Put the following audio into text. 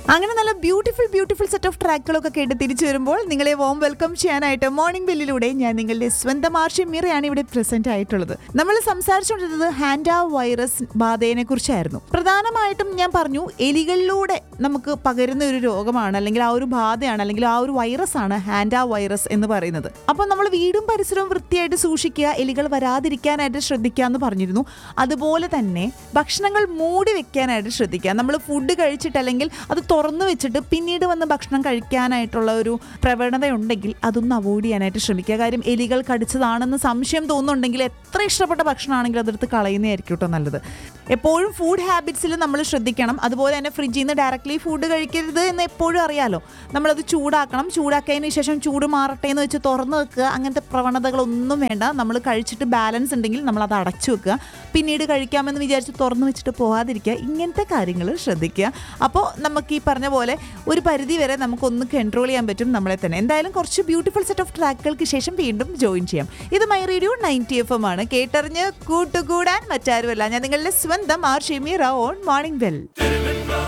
അങ്ങനെ നല്ല beautiful beautiful set of ട്രാക്കുകളൊക്കെ കേട്ട് തിരിച്ചു വരുമ്പോൾ നിങ്ങളെ വോം വെൽക്കം ചെയ്യാനായിട്ട് മോർണിംഗ് ബെല്ലിലൂടെ ഞാൻ നിങ്ങളുടെ സ്വന്തം ആർഷി മീറയാണ് ഇവിടെ പ്രസന്റ് ആയിട്ടുള്ളത് നമ്മൾ സംസാരിച്ചുകൊണ്ടിരുന്നത് ഹാൻഡ വൈറസ് ബാധയെ കുറിച്ചായിരുന്നു പ്രധാനമായിട്ടും ഞാൻ പറഞ്ഞു എലികളിലൂടെ നമുക്ക് പകരുന്ന ഒരു രോഗമാണ് അല്ലെങ്കിൽ ആ ഒരു ബാധയാണ് അല്ലെങ്കിൽ ആ ഒരു വൈറസ് ആണ് ഹാൻഡ വൈറസ് എന്ന് പറയുന്നത് അപ്പോൾ നമ്മൾ വീടും പരിസരവും വൃത്തിയായിട്ട് സൂക്ഷിക്കുക എലികൾ വരാതിരിക്കാനായിട്ട് ശ്രദ്ധിക്കുക എന്ന് പറഞ്ഞിരുന്നു അതുപോലെ തന്നെ ഭക്ഷണങ്ങൾ മൂടി വെക്കാനായിട്ട് ശ്രദ്ധിക്കുക നമ്മൾ ഫുഡ് കഴിച്ചിട്ട് അല്ലെങ്കിൽ അത് തുറന്നു വെച്ചിട്ട് പിന്നീട് വന്ന് ഭക്ഷണം കഴിക്കാനായിട്ടുള്ള ഒരു പ്രവണത ഉണ്ടെങ്കിൽ അതൊന്ന് അവോയ്ഡ് ചെയ്യാനായിട്ട് ശ്രമിക്കുക കാര്യം എലികൾ കടിച്ചതാണെന്ന് സംശയം തോന്നുന്നുണ്ടെങ്കിൽ എത്ര ഇഷ്ടപ്പെട്ട ഭക്ഷണമാണെങ്കിലും അതെടുത്ത് കളയുന്നതായിരിക്കും കേട്ടോ നല്ലത് എപ്പോഴും ഫുഡ് ഹാബിറ്റ്സിൽ നമ്മൾ ശ്രദ്ധിക്കണം അതുപോലെ തന്നെ ഫ്രിഡ്ജിൽ നിന്ന് ഡയറക്റ്റ്ലി ഫുഡ് കഴിക്കരുത് എന്ന് എപ്പോഴും അറിയാലോ നമ്മളത് ചൂടാക്കണം ചൂടാക്കിയതിന് ശേഷം ചൂട് മാറട്ടെ എന്ന് വെച്ച് തുറന്ന് വെക്കുക അങ്ങനത്തെ പ്രവണതകളൊന്നും വേണ്ട നമ്മൾ കഴിച്ചിട്ട് ബാലൻസ് ഉണ്ടെങ്കിൽ നമ്മൾ അത് അടച്ചു വെക്കുക പിന്നീട് കഴിക്കാമെന്ന് വിചാരിച്ച് തുറന്ന് വെച്ചിട്ട് പോകാതിരിക്കുക ഇങ്ങനത്തെ കാര്യങ്ങൾ ശ്രദ്ധിക്കുക അപ്പോൾ നമുക്ക് ഈ പറഞ്ഞ പോലെ ഒരു പരിധി വരെ നമുക്കൊന്ന് കൺട്രോൾ ചെയ്യാൻ പറ്റും നമ്മളെ തന്നെ എന്തായാലും കുറച്ച് ബ്യൂട്ടിഫുൾ സെറ്റ് ഓഫ് ട്രാക്കുകൾക്ക് ശേഷം വീണ്ടും ജോയിൻ ചെയ്യാം ഇത് my radio ninety F M ആണ് കേട്ടറിഞ്ഞ് കൂട്ടുകൂടാൻ മറ്റാരുമല്ല ഞാൻ നിങ്ങളുടെ സ്വന്തം R Shemeera on morning bell